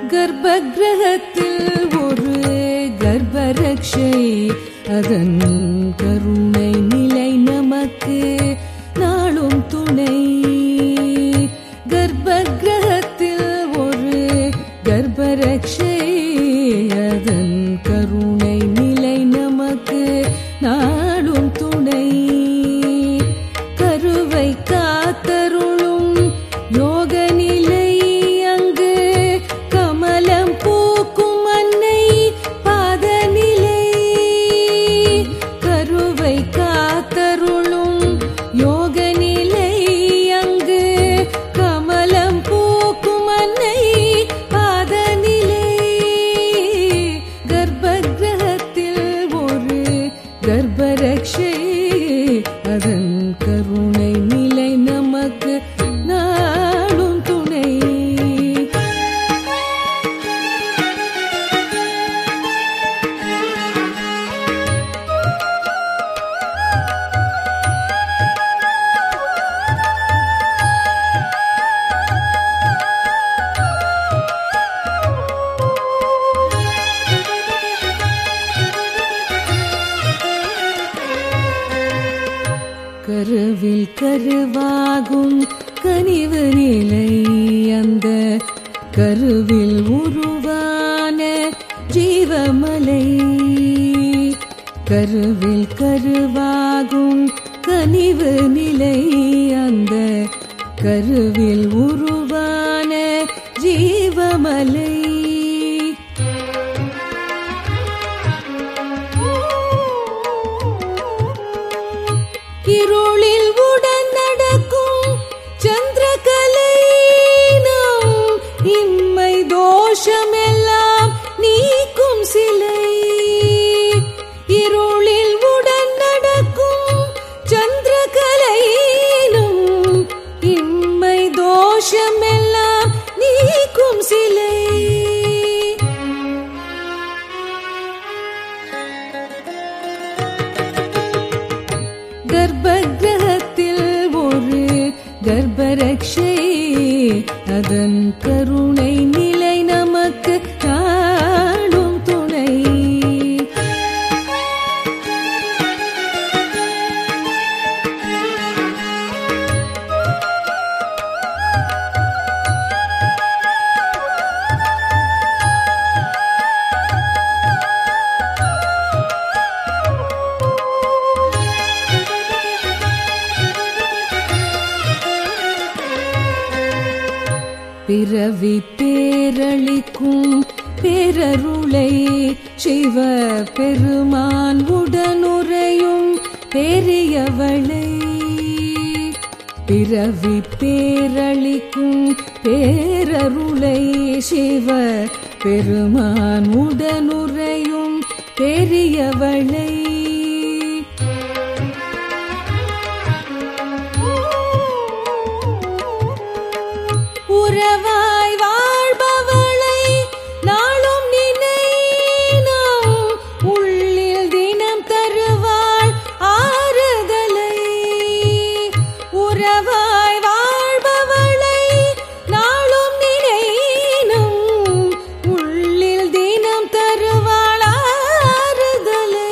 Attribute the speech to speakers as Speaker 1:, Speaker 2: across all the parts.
Speaker 1: கர்ப்பகிரகத்தில் ஒரு கர்ப்பரக்ஷை அதன் கருணை நிலை நமக்கு நாளும் துணை கர்ப்பகிரகத்தில் ஒரு கர்ப்பரக்ஷை அதன் கருணை நிலை நமக்கு நாளும் துணை கருவை காத்தருளும் யோக நிலை அங்கு கமலம் பூக்கும் அன்னை பாதநிலை கருவை காத்தருளும் யோக நிலை அங்கு கமலம் பூக்கும் அன்னை பாதநிலை கர்ப்பகிரகத்தில் ஒரு கர்ப்பரக்ஷை அதன் கருணை நிலை நமக்கு நாளும் துணை கருவில் கருவாகும் கனிவு நிலை அந்த கருவில் உருவான ஜீவமலை கருவில் கருவாகும் கனிவு நிலை அந்த கருவில் உருவான ஜீவமலை இருளில் உடன் நடக்கும் சந்திரகலை நாம் இம்மை தோஷமெல்லாம் நீக்கும் சிலை இருளில் உடன் நடக்கும் சந்திரகலை நாம் இம்மை தோஷமெல்லாம் நீக்கும் சிலை கர்ப்பகிரகத்தில் ஒரு கர்ப்பரக்ஷை அதன் கருணை நிலை நமக்கு நாடும் துணை பிறவி பேரளிக்கும் பேரருளை சிவ பெருமான் உடனுரையும் பெரியவளை பிறவி பேரளிக்கும் பேரருளை சிவ பெருமான் உடனுரையும் பெரியவளை உறவாய் வாழ்பவளை நாளும் நினைனாம் உள்ளில் தினம் தருவாள் ஆறுதலை உறவாய் வாழ்பவளை நாளும் நினைனும் உள்ளில் தினம் தருவாள் ஆறுதலை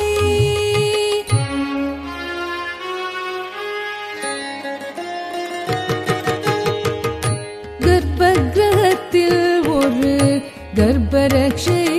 Speaker 1: கர்ப்பகிரகத்தில் ஒரு கர்ப்பரக்ஷை